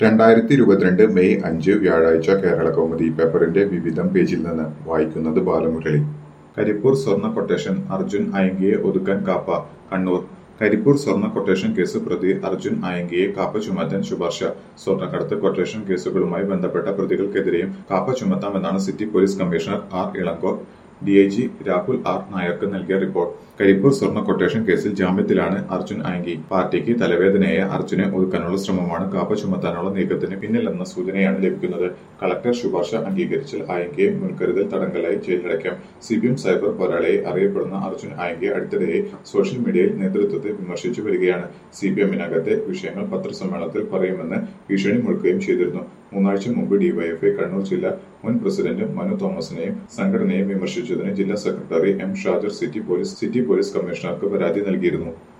രണ്ടായിരത്തി ഇരുപത്തിരണ്ട് മെയ് അഞ്ച് വ്യാഴാഴ്ച കേരള കൗമുദി പേപ്പറിന്റെ വിവിധം പേജിൽ നിന്ന് വായിക്കുന്നത് ബാലമുരളി കരിപ്പൂർ സ്വർണ്ണ കൊട്ടേഷൻ അർജുൻ അയങ്കിയെ ഒതുക്കാൻ കാപ്പ കണ്ണൂർ കരിപ്പൂർ സ്വർണ്ണ കൊട്ടേഷൻ കേസ് പ്രതി അർജുൻ അയങ്കിയെ കാപ്പ ചുമത്താൻ ശുപാർശ സ്വർണ്ണക്കടത്ത് കൊട്ടേഷൻ കേസുകളുമായി ബന്ധപ്പെട്ട പ്രതികൾക്കെതിരെയും കാപ്പ ചുമത്താമെന്നാണ് city police commissioner R Elango DIG Rahul R നായർക്ക് നൽകിയ റിപ്പോർട്ട് കരിപ്പൂർ സ്വർണ്ണ കൊട്ടേഷൻ കേസിൽ ജാമ്യത്തിലാണ് അർജുൻ ആങ്കി പാർട്ടിക്ക് തലവേദനയായ അർജുനെ ഒതുക്കാനുള്ള ശ്രമമാണ് കാപ്പ ചുമത്താനുള്ള നീക്കത്തിന് പിന്നിലെന്ന സൂചനയാണ് ലഭിക്കുന്നത് കളക്ടർ ശുപാർശ അംഗീകരിച്ചാൽ ആയങ്കിയെ മുൻകരുതൽ തടങ്കലായി ജയിലിലടയ്ക്കാം സി പി എം സൈബർ പോരാളിയായി അറിയപ്പെടുന്ന അർജുൻ ആയങ്കിയെ അടുത്തിടെയായി സോഷ്യൽ മീഡിയയിൽ നേതൃത്വത്തെ വിമർശിച്ചു വരികയാണ് സി പി എമ്മിനകത്തെ വിഷയങ്ങൾ പത്രസമ്മേളനത്തിൽ പറയുമെന്ന് ഭീഷണി മുഴക്കുകയും ചെയ്തിരുന്നു മൂന്നാഴ്ച മുമ്പ് ഡിവൈഎഫ്ഐ കണ്ണൂർ ജില്ലാ മുൻ പ്രസിഡന്റ് മനു തോമസിനെയും സംഘടനയെയും വിമർശിച്ചതിന് ജില്ലാ secretary M Shajar city police city police കമ്മീഷണർക്ക് പരാതി നൽകിയിരുന്നു